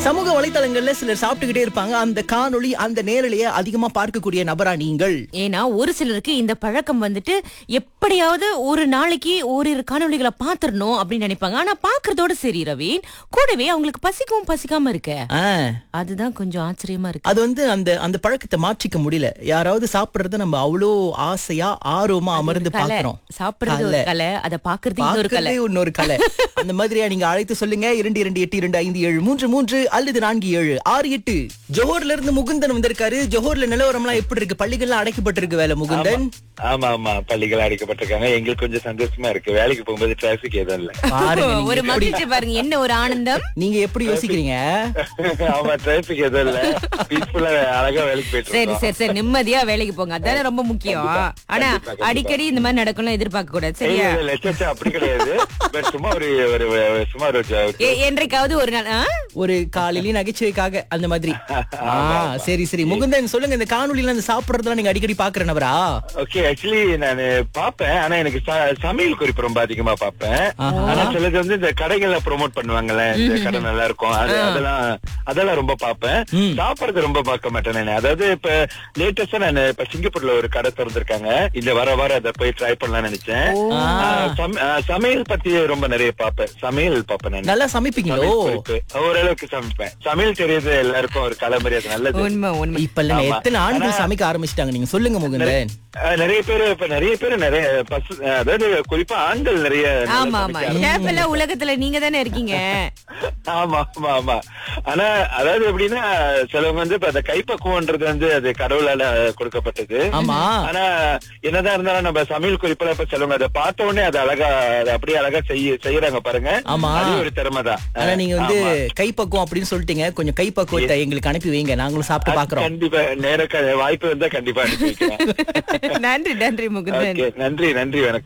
சமூக வலைத்தளங்கள்ல சிலர் சாப்பிட்டுக்கிட்டே இருப்பாங்க அந்த காணொளி அந்த நேரலையை அதிகமா பார்க்கக்கூடிய நபரா நீங்கள் ஏன்னா ஒரு சிலருக்கு இந்த பழக்கம் வந்துட்டு எப்படியாவது ஒரு நாளைக்கு ஓரிரு காணொளிகளை பாத்துறணும் அப்படின்னு நினைப்பாங்க ஆனா பாக்குறதோட சரி ரவீன் கூடவே அவங்களுக்கு பசிக்கவும் பசிக்காம இருக்க ஆ, அதுதான் கொஞ்சம் ஆச்சரியமா இருக்கு அது வந்து அந்த அந்த பழக்கத்தை மாற்றிக்க முடியல யாராவது சாப்பிடுறத நம்ம அவ்வளோ ஆசையா ஆர்வமா அமர்ந்து கலை பாக்குறோம் சாப்பிடுறது ஒரு கலை அதை பாக்குறது இன்னொரு கலை பார்க்கறதே இன்னொரு கலை அந்த மாதிரியா நீங்க அழைத்து சொல்லுங்க இரண்டு இரண்டு எட்டு இரண்டு ஐந்து ஏழு மூன்று மூன்று அல்லது நான்கு ஏழு ஆறு எட்டு ஜோஹர்ல இருந்து முகுந்தன் வந்திருக்காரு ஜோஹர்ல நிலவரம்லாம் எப்படி இருக்கு பள்ளிகள்லாம் அடைக்கப்பட்டிருக்கு வேலை முகுந்தன் ஆமா ஆமா பள்ளிகள் அடைக்கப்பட்டிருக்காங்க எங்களுக்கு கொஞ்சம் சந்தோஷமா இருக்கு வேலைக்கு போகும்போது டிராபிக் எதுவும் இல்ல பாருங்க நீங்க ஒரு எப்படி- மகிழ்ச்சி பாருங்க என்ன ஒரு ஆனந்தம் நீங்க எப்படி யோசிக்கிறீங்க ஆமா டிராபிக் எதுவும் இல்ல பீஸ்ஃபுல்லா அழகா வேலைக்கு போயிட்டு சரி இருக்கோம் சரி சரி நிம்மதியா வேலைக்கு போங்க அதானே ரொம்ப முக்கியம் ஆனா கண்டிப்பா, கண்டிப்பா. அடிக்கடி இந்த மாதிரி நடக்கணும் எதிர்பார்க்க கூடாது இல்ல, சரியா இல்ல, இல்ல, சே, அப்படி கிடையாது பட் சும்மா ஒரு ஒரு ஒரு- சும்மா ஒரு ஜ- ஏ- என்றைக்காவது ஒரு நாள் ஆ? ஒரு காலையிலயும் நகைச்சுவைக்காக அந்த மாதிரி ஆ சரி சரி முகுந்தன் சொல்லுங்க இந்த காணொளியில அந்த சாப்பிடுறதெல்லாம் நீங்க அடிக்கடி பாக்குற நபரா ஓகே ஆக்சுவலி நான் பாப்பேன் ஆனா எனக்கு ச- சமையல் குறிப்பு ரொம்ப அதிகமா பாப்பேன் ஆஹா. ஆனா சிலது வந்து இந்த கடைகள்ல ப்ரோமோட் பண்ணுவாங்கல்ல இந்த கடை நல்லா இருக்கும் அது அதெல்லாம் அதெல்லாம் ரொம்ப பாப்பேன் ம். சாப்பிடுறது ரொம்ப பார்க்க மாட்டேன் நான் அதாவது இப்ப லேட்டஸ்டா நான் இப்ப சிங்கப்பூர்ல ஒரு கடை திறந்திருக்காங்க இந்த வர வர அதை போய் ட்ரை பண்ணலாம்னு நினைச்சேன் ஆ. ஆ, சம- ஆ, சமையல் பத்தி ரொம்ப நிறைய பாப்பேன் சமையல் பாப்பேன் நான் நல்லா சமைப்பீங்களோ சமையல் குறிப்பு. ஓரளவுக்கு சமைப்பேன் சமையல் தெரியுது எல்லாருக்கும் ஒரு கலை அது நல்லது உண்மை உண்மை இப்ப இல்ல ஆமா. எத்தனை ஆண்கள் ஆனா- சமைக்க ஆரம்பிச்சிட்டாங்க நீங்க சொல்லுங்க முகுந்தன் அஹ் நிறைய பேர் இப்ப நிறைய பேர் நிறைய பசு அதாவது குறிப்பா ஆண்கள் நிறைய நல்லா ஆமா ஆமா சமைக்க ஷேப் எல்லாம் உலகத்துல நீங்க தானே இருக்கீங்க ஆமா ஆமா ஆமா ஆனா அதாவது எப்படின்னா சிலவங்க வந்து இப்ப அந்த கைப்பக்குவம்ன்றது வந்து அது கடவுளால கொடுக்கப்பட்டது ஆமா ஆனா என்னதான் இருந்தாலும் நம்ம சமையல் குறிப்பில இப்ப சிலவங்க அதை பார்த்த உடனே அது அழகா அதை அப்படியே அழகா செய்ய செய்யறாங்க பாருங்க ஆமா. அது ஒரு திறமை தான் ஆனா நீங்க வந்து கைப்பக்குவம் அப்படின்னு சொல்லிட்டீங்க கொஞ்சம் கைப்பக்குவத்தை எங்களுக்கு அனுப்பி வைங்க நாங்களும் சாப்பிட்டு பாக்குறோம் கண்டிப்பா நேர க- வாய்ப்பு இருந்தா கண்டிப்பா அனுப்பி வைக்கிறேன் நன்றி நன்றி முகுந்தன் Okay, நன்றி நன்றி வணக்கம்